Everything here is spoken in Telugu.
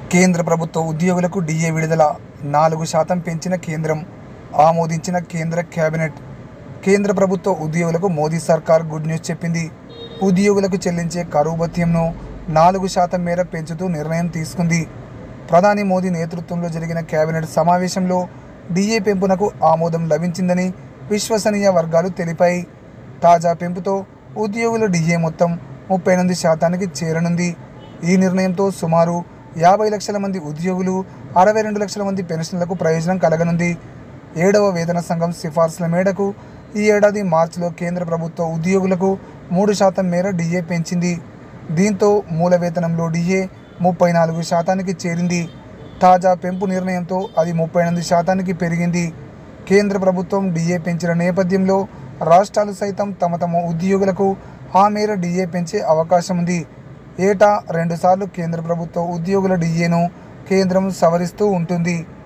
కేంద్ర ప్రభుత్వ ఉద్యోగులకు డిఏ విడుదల నాలుగు శాతం పెంచిన కేంద్రం ఆమోదించిన కేంద్ర కేబినెట్ కేంద్ర ప్రభుత్వ ఉద్యోగులకు మోదీ సర్కార్ గుడ్ న్యూస్ చెప్పింది ఉద్యోగులకు చెల్లించే కరువు భత్యంను నాలుగు శాతం మేర పెంచుతూ నిర్ణయం తీసుకుంది ప్రధాని మోదీ నేతృత్వంలో జరిగిన కేబినెట్ సమావేశంలో డిఏ పెంపునకు ఆమోదం లభించిందని విశ్వసనీయ వర్గాలు తెలిపాయి తాజా పెంపుతో ఉద్యోగుల డిఏ మొత్తం ముప్పై ఎనిమిది శాతానికి చేరనుంది ఈ నిర్ణయంతో సుమారు యాభై లక్షల మంది ఉద్యోగులు అరవై రెండు లక్షల మంది పెన్షన్లకు ప్రయోజనం కలగనుంది ఏడవ వేతన సంఘం సిఫార్సుల మేరకు ఈ ఏడాది మార్చిలో కేంద్ర ప్రభుత్వ ఉద్యోగులకు మూడు శాతం మేర డిఏ పెంచింది దీంతో మూల వేతనంలో డిఏ ముప్పై నాలుగు శాతానికి చేరింది తాజా పెంపు నిర్ణయంతో అది ముప్పై ఎనిమిది శాతానికి పెరిగింది కేంద్ర ప్రభుత్వం డిఏ పెంచిన నేపథ్యంలో రాష్ట్రాలు సైతం తమ తమ ఉద్యోగులకు ఆ మేర డిఏ పెంచే అవకాశం ఉంది ఏటా రెండుసార్లు కేంద్ర ప్రభుత్వ ఉద్యోగుల డిఏను కేంద్రం సవరిస్తూ ఉంటుంది